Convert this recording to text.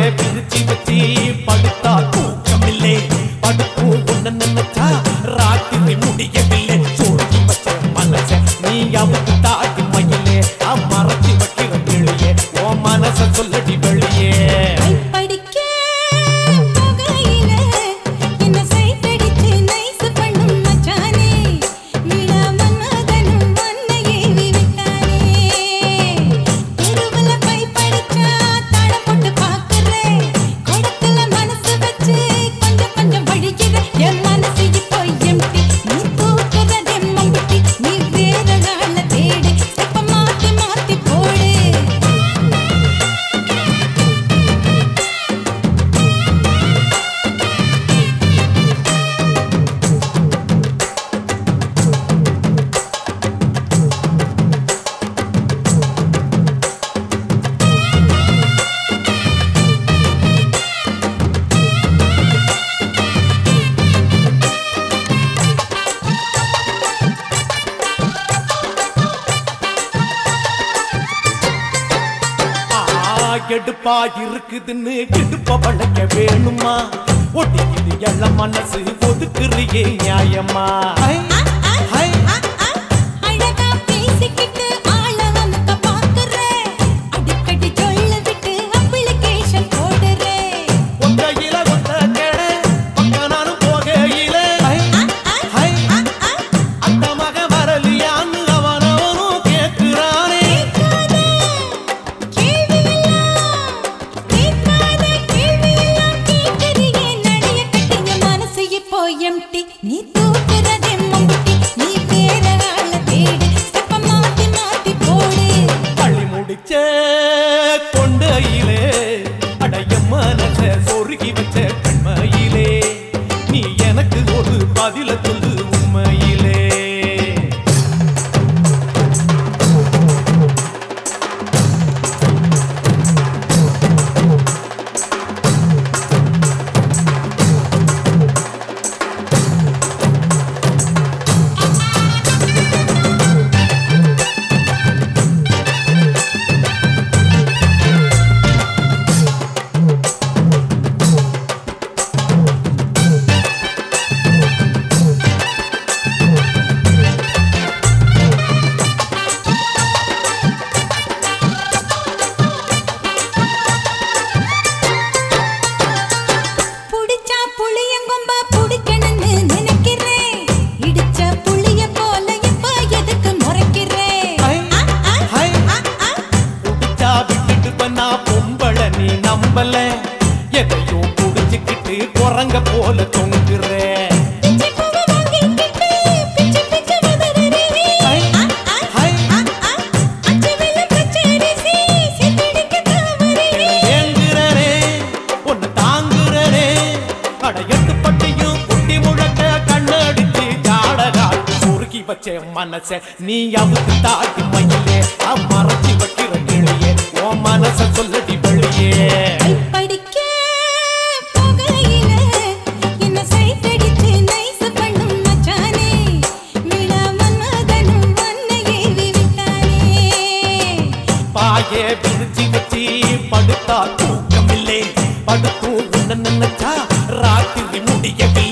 விரிச்சி வச்சி படுத்தா தூக்கமில்லை படுப்பு ஒண்ணு நினைச்சா ராத்திரி முடியவில்லை சோழி வச்ச மனச நீ அவுத்து தாட்டி மயிலே மறைச்சி வைக்கிற கிளியே ஓ மனச சொல்லடி வெளியே படிக்க போகையில என்ன சைட்டடிச்சு நைஸ் பண்ணும் மச்சானே விழா மன்மதனும் மன்னை ஏவி விட்டானே தெருவுல போய் படிச்சா தடம் போட்டு பாக்குறேன் குடத்துல மனசு வச்சு கொஞ்சம் கொஞ்சம் வழிகிற என் மனசு இப்போ எம்டி நீ தூக்குறதே மம்பட்டி நீ வேற நாள தேடு ஸ்டெப்ப மாத்தி மாத்தி போடு ஆ, எடுப்பா இருக்குதுன்னு இடுப்ப வளைக்க வேணுமா ஒட்டிக்கிது எள்ள மனசு ஒதுக்குறியே நியாயமா ஹை, ஹை. அழகா பேசிக்கிட்டு ஆள அமுக்க பாக்குறேன் அடிக்கடி சொல்ல விட்டு அப்ளிகேஷன் போடுறேன் ஒத்தையில ஒத்த கேட, பக்க நானும் போகையில, ஹை, ஹை. அந்த மக வரலியான்னு அவனவனும் கேட்கிறானே. கேள்வி எல்லாம் கேட்காத கேள்வி எல்லாம் கேட்கறியே நடைய கட்டிய மனசு இப்போ எம்டி நீ தூக்குறதே மம்புட்டி நீ வேற ஆள தேடு ஸ்டெப்ப மாத்தி மாத்தி போடு பள்ளி முடிச்ச கொண்டையிலே, அடைய மனச சொருகி வச்ச கண்மையிலே, நீ எனக்கு ஒரு பதில சொல்லு உண்மையிலே புடிச்சா புளியங்கொம்பா புடிக்கணும்னு நினைக்கிறேன் இடிச்ச புளிய போல இப்ப எதுக்கு முறைக்கிறேன் ஹை, ஆ, ஆ, ஹை. ஆ, ஆ. புடிச்சா விட்டுட்டு பண்ணா பொம்பள நீ நம்பல எதையோ புடிச்சுக்கிட்டு குரங்க போல தொங்குற பிச்சை பூவை வாங்கிக்கிட்டு பிச்சை பிச்சை உதறுறே. ஹை, ஆ, ஆ, ஹை. ஆ, ஆ. அச்சு வெள்ளம் பச்சரிசி சித்தடிக்க தாவரே. ஏங்குறனே உன்னை தாங்குறனே அட எட்டு பட்டியும் குட்டி முழக்க கண்ணடிச்சு ஜாடகாட்டு சுருக்கி வச்ச மனச நீ அவுத்து தாட்டி மயிலே மறைச்சி வைக்கிற கிளியே உன் மனச சொல்லடி வெளியே படிக்க போகையில என்ன சைட்டடிச்சு நைஸ் பண்ணும் மச்சானே விழா மன்மதனும் மன்னை ஏவி விட்டானே பாயே விரிச்சி வச்சி படுத்தா தூக்கமில்லை படுத்து உன்ன நினைச்சா ராத்திரி முடியவில்லை